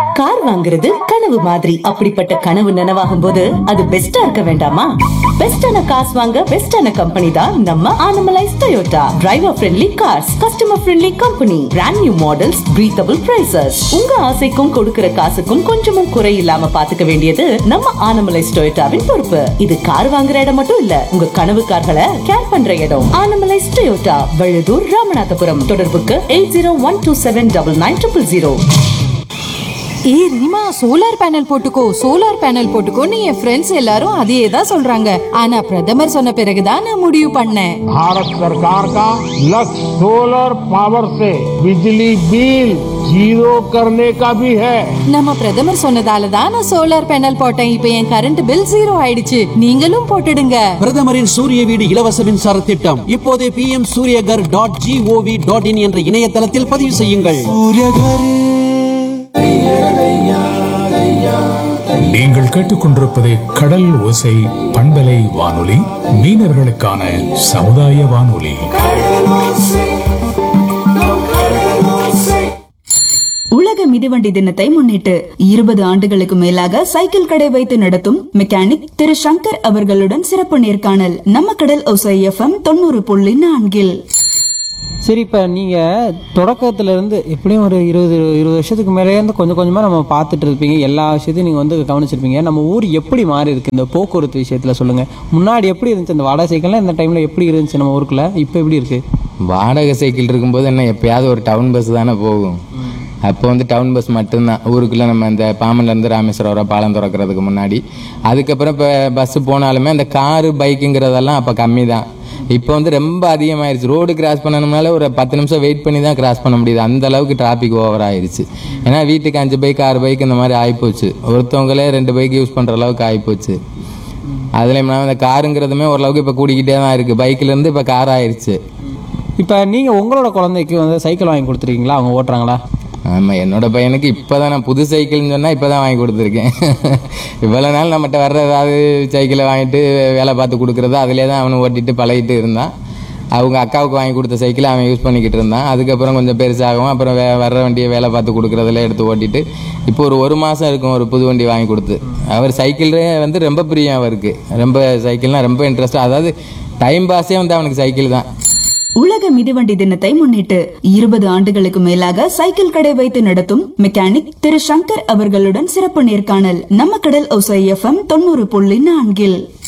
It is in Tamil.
கார் வாங்குறது கனவு மாதிரி அப்படிப்பட்ட கனவு நனவாகும் போது அது பெஸ்டா இருக்க வேண்டாமா பெஸ்டான காசு வாங்க பெஸ்டான கம்பெனி தான் நம்ம Anamallais Toyota driver friendly cars customer friendly company brand new models breathable prices உங்க ஆசைக்கும் கொடுக்கிற காசுக்கும் கொஞ்சமும் குறை இல்லாம பாத்துக்க வேண்டியது நம்ம ஆனமலைஸ் டொயோட்டாவின் பொறுப்பு இது கார் வாங்குற இடம் மட்டும் இல்ல உங்க கனவு கார்களை கேர் பண்ற இடம் ஆனமலைஸ் டொயோட்டா வழுதூர் ராமநாதபுரம் தொடர்புக்கு eight zero one two seven double nine triple zero ஏய் ரீமா சோலார் பேனல் போட்டுக்கோ சோலார் பேனல் போட்டுக்கோன்னு என் ஃப்ரெண்ட்ஸ் எல்லாரும் அதையே தான் சொல்றாங்க ஆனா பிரதமர் சொன்ன பிறகுதான் நான் முடிவு பண்ணேன் भारत सरकार का लक्ष्य सोलर पावर से बिजली बिल जीरो करने का भी है நம்ம பிரதமர் சொன்னதால தான் நான் சோலார் பேனல் போட்டேன் இப்போ என் கரண்ட் பில் ஜீரோ ஆயிடுச்சு நீங்களும் போட்டுடுங்க பிரதமரின் சூரிய வீடு இலவச மின்சார திட்டம் இப்போதே P M Suryaghar dot gov dot in என்ற இணையதளத்தில் பதிவு செய்யுங்கள் நீங்கள் கேட்டுக்கொண்டிருப்பது கடல் ஓசை பண்பலை வானொலி மீனவர்களுக்கான சமுதாய வானொலி உலக மிதிவண்டி தினத்தை முன்னிட்டு இருபது ஆண்டுகளுக்கு மேலாக சைக்கிள் கடை வைத்து நடத்தும் மெக்கானிக் திரு சங்கர் அவர்களுடன் சிறப்பு நேர்காணல் நம்ம கடல் ஒசை எஃப்எம் தொண்ணூறு புள்ளி நான்கில் சரி இப்போ நீங்கள் தொடக்கத்துல இருந்து எப்படியும் ஒரு இருபது இருபது வருஷத்துக்கு மேலே இருந்து கொஞ்சம் கொஞ்சமாக நம்ம பார்த்துட்டு இருப்பீங்க எல்லா விஷயத்தையும் நீங்கள் வந்து கவனிச்சிருப்பீங்க நம்ம ஊர் எப்படி மாறி இருக்கு இந்த போக்குவரத்து விஷயத்தில் சொல்லுங்கள் முன்னாடி எப்படி இருந்துச்சு இந்த வாடகை சைக்கிள்லாம் இந்த டைமில் எப்படி இருந்துச்சு நம்ம ஊருக்குள்ள இப்போ எப்படி இருக்குது வாடகை சைக்கிள் இருக்கும்போது என்ன எப்பயாவது ஒரு டவுன் பஸ் தானே போகும் அப்போ வந்து டவுன் பஸ் மட்டும்தான் ஊருக்குள்ளே நம்ம இந்த பாமன்லேருந்து ராமேஸ்வரம் வர பாலம் திறக்கிறதுக்கு முன்னாடி அதுக்கப்புறம் இப்போ பஸ்ஸு போனாலுமே அந்த காரு பைக்குங்கிறதெல்லாம் அப்போ கம்மி தான் இப்போ வந்து ரொம்ப அதிகமாயிருச்சு ரோடு கிராஸ் பண்ணணும்னால ஒரு பத்து நிமிஷம் வெயிட் பண்ணி தான் கிராஸ் பண்ண முடியுது அந்த அளவுக்கு டிராஃபிக் ஓவர் ஆயிருச்சு ஏன்னா வீட்டுக்கு அஞ்சு பைக் ஆறு பைக் இந்த மாதிரி ஆகிப்போச்சு ஒருத்தவங்களே ரெண்டு பைக் யூஸ் பண்ணுற அளவுக்கு ஆகிப்போச்சு அதுலேயும் இல்லாமல் இந்த காருங்கிறதுமே ஓரளவுக்கு இப்போ கூடிக்கிட்டே தான் இருக்குது பைக்லேருந்து இப்போ கார் ஆயிருச்சு இப்போ நீங்கள் உங்களோட குழந்தைக்கு வந்து சைக்கிள் வாங்கி கொடுத்துருக்கீங்களா அவங்க ஓட்டுறாங்களா ஆமாம் என்னோட பையனுக்கு இப்போ தான் நான் புது சைக்கிள்னு சொன்னால் இப்போ தான் வாங்கி கொடுத்துருக்கேன் இவ்வளோ நாள் நம்மகிட்ட வர்ற ஏதாவது சைக்கிளை வாங்கிட்டு வேலை பார்த்து கொடுக்குறது அதிலே தான் அவனு ஓட்டிட்டு பழகிட்டு இருந்தான் அவங்க அக்காவுக்கு வாங்கி கொடுத்த சைக்கிளை அவன் யூஸ் பண்ணிக்கிட்டு இருந்தான் அதுக்கப்புறம் கொஞ்சம் பெருசாகவும் அப்புறம் வே வர்ற வண்டியை வேலை பார்த்து கொடுக்குறதுல எடுத்து ஓட்டிட்டு இப்போ ஒரு ஒரு மாதம் இருக்கும் ஒரு புது வண்டி வாங்கி கொடுத்து அவர் சைக்கிளே வந்து ரொம்ப பிரியம் அவருக்கு ரொம்ப சைக்கிள்னால் ரொம்ப இன்ட்ரெஸ்ட் அதாவது டைம் பாஸே வந்து அவனுக்கு சைக்கிள் தான் உலக மிதிவண்டி தினத்தை முன்னிட்டு இருபது ஆண்டுகளுக்கு மேலாக சைக்கிள் கடை வைத்து நடத்தும் மெக்கானிக் திரு சங்கர் அவர்களுடன் சிறப்பு நேர்காணல் நம்ம கடல் ஒசை எஃப்எம் தொண்ணூறு புள்ளி நான்கில்